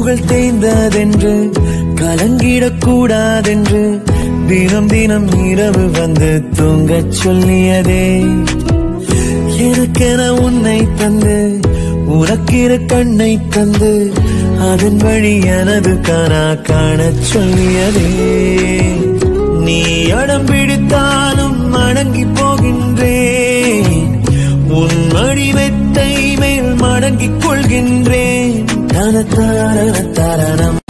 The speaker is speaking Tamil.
பூகள் தேய்ந்ததென்று கலங்கிடக் கூடாதென்று தினம் தினம் இரவு வந்து தூங்கச் சொல்லியதே எனக்கென உன்னை தந்து உனக்கிற கண்ணை தந்து அதன் வழி எனது கனா காணச் சொல்லியதே நீ அடம் பிடித்தாலும் அடங்கி போகின்றேன் உன் மடி மெத்தை மேல் மடங்கிக் கொள்கின்றேன் தன தாரண தாரணம்